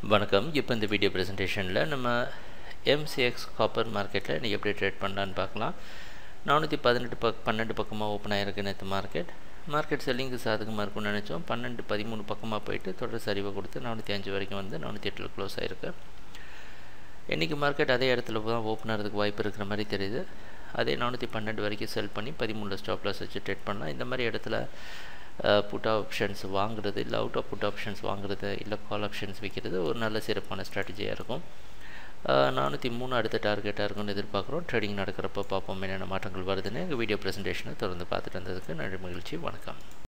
வணக்கம் இப்போ இந்த வீடியோ ப்ரெசன்டேஷனில் நம்ம எம்சிஎக்ஸ் காப்பர் மார்க்கெட்டில் இன்றைக்கி எப்படி ட்ரேட் பண்ணலான்னு பார்க்கலாம் நானூற்றி பதினெட்டு பக் பன்னெண்டு பக்கமாக ஓப்பன் ஆகிருக்கு நேற்று மார்க்கெட் மார்க்கெட் செல்லிங்கு சாதகமாக இருக்கும்னு நினச்சோம் பன்னெண்டு பதிமூணு பக்கமாக போயிட்டு தொடர் சரிவை கொடுத்து நானூற்றி அஞ்சு வரைக்கும் வந்து நானூற்றி எட்டில் க்ளோஸ் ஆகிருக்கு இன்றைக்கி மார்க்கெட் அதே இடத்துல தான் ஓப்பன் ஆகிறதுக்கு வாய்ப்பு இருக்கிற மாதிரி தெரியுது அதே நானூற்றி பன்னெண்டு வரைக்கும் செல் பண்ணி பதிமூணில் ஸ்டாப் லாஸ் வச்சு ட்ரேட் பண்ணலாம் இந்த மாதிரி இடத்துல புட் ஆப்ஷன்ஸ் வாங்குறது இல்லை அவுட் ஆஃப் புட் ஆப்ஷன்ஸ் வாங்குறது இல்லை கால் ஆப்ஷன்ஸ் விற்கிறது ஒரு நல்ல சிறப்பான ஸ்ட்ராட்டஜியாக இருக்கும் நானூற்றி மூணு அடுத்த டார்கெட்டாக இருக்கும்னு எதிர்பார்க்குறோம் ட்ரேடிங் நடக்கிறப்ப பார்ப்போம் என்னென்ன மாற்றங்கள் வருதுன்னு எங்கள் வீடியோ ப்ரெசன்டேஷனை தொடர்ந்து பார்த்துட்டு வந்ததுக்கு நன்றி மகிழ்ச்சி வணக்கம்